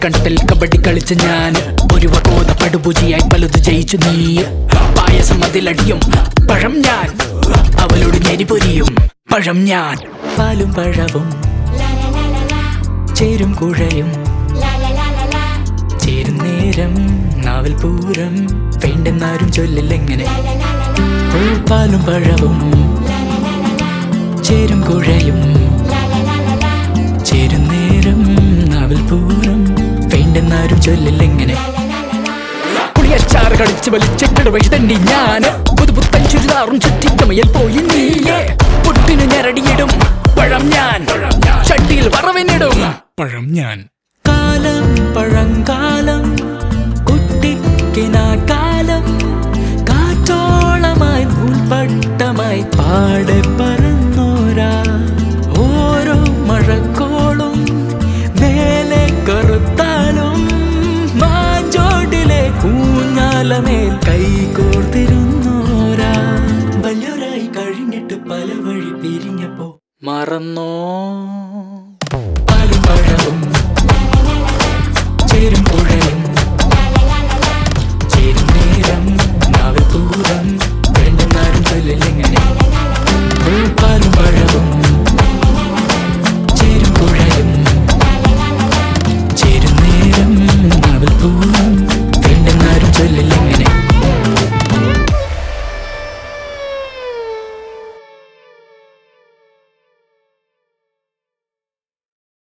തണ്ടൽ കബഡി കളിച്ച ഞാൻ ഒരു വകോത പടുപൂജിയായി പലത് ജയിച്ചു നീ പായസം അതിലടിയും പഴം ഞാൻ അവളോട് ഞെരിപൊരിയും പഴം ഞാൻ പാലും പഴവും ചേരും കുഴയും ചേരും നേരം നാവൽ പൂരം വേണ്ടെന്നാരും ചൊല്ലില്ലെങ്ങനെ ഓ പാലും പഴവും ചേരും കുഴയും ചേരും നേരം നാവൽ പൂരം വേണ്ടെന്നാരും ചൊല്ലില്ലെങ്ങനെ പുളിയച്ചാറ് കളിച്ച് വലിച്ചിട്ട് വഴി തണ്ടി ഞാൻ പുതുപുത്തൻ ചുരിദാറും ചുറ്റിക്കമയിൽ പോയി നീയേ പൊട്ടിന് ഞരടിയിടും പഴം ഞാൻ ചട്ടിയിൽ വറവിനിടും പഴം ഞാൻ കാലം പഴങ്കാലം കുട്ടിക്കിനാ കാലം കാറ്റോളമായി നൂൽപ്പട്ടമായി പാടെ പറന്നോരാ ഓരോ മഴക്കോളും മേലെ കറുത്താലും മാഞ്ചോട്ടിലെ ഊഞ്ഞാലമേൽ കൈകോർത്തിരുന്നോരാ വല്യൊരായി കഴിഞ്ഞിട്ട് പല വഴി പിരിഞ്ഞപ്പോ മറന്നോ